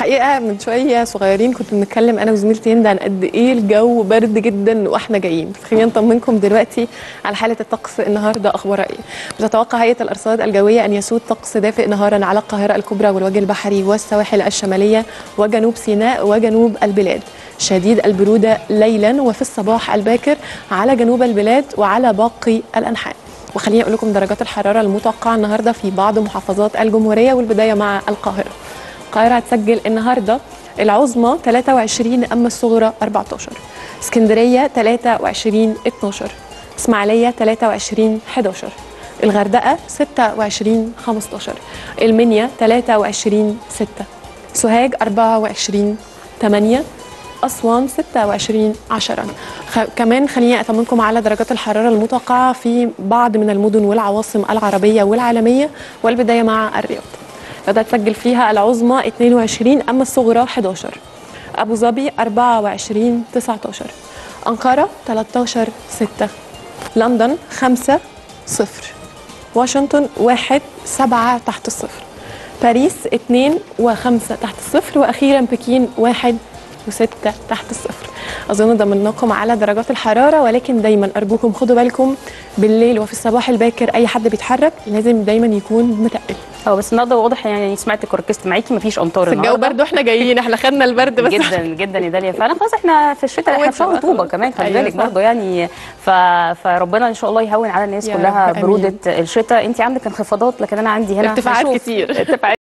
حقيقه من شويه صغيرين كنت بنتكلم انا وزميلتي هند عن قد ايه الجو برد جدا واحنا جايين خلينا نطمنكم دلوقتي على حاله الطقس النهارده اخبارها ايه بتتوقع هيئه الارصاد الجويه ان يسود طقس دافئ نهارا على القاهره الكبرى والوجه البحري والسواحل الشماليه وجنوب سيناء وجنوب البلاد شديد البروده ليلا وفي الصباح الباكر على جنوب البلاد وعلى باقي الانحاء وخليني اقول لكم درجات الحراره المتوقعه النهارده في بعض محافظات الجمهوريه والبدايه مع القاهره القاهره هتسجل النهارده العظمى 23 اما الصغرى 14 اسكندريه 23 12 اسماعيليه 23 11 الغردقه 26 15 المنيا 23 6 سوهاج 24 8 أسوان 26 10 خ... كمان خليني أطمنكم على درجات الحرارة المتوقعة في بعض من المدن والعواصم العربية والعالمية والبداية مع الرياض بدأت تسجل فيها العظمى 22 أما الصغرى 11 أبو ظبي 24 19 أنقرة 13 6 لندن 5 0 واشنطن 1 7 تحت الصفر باريس 2 و5 تحت الصفر وأخيرا بكين 1 وستة تحت الصفر أظن ضمناكم على درجات الحرارة ولكن دايما أرجوكم خدوا بالكم بالليل وفي الصباح الباكر أي حد بيتحرك لازم دايما يكون متقل اه بس النهارده واضح يعني سمعت وركزت معاكي مفيش امطار في الجو النهارده برد واحنا جايين احنا خدنا البرد بس جدا جدا يا داليا فعلا خلاص احنا في الشتاء احنا في شهر بقى رطوبه خلاص. كمان خلي أيوة بالك صح. برضه يعني ف... فربنا ان شاء الله يهون على الناس يا كلها رب، آمين. بروده الشتاء انت عندك انخفاضات لكن انا عندي هنا ارتفاعات هنشوف كتير. ارتفاعات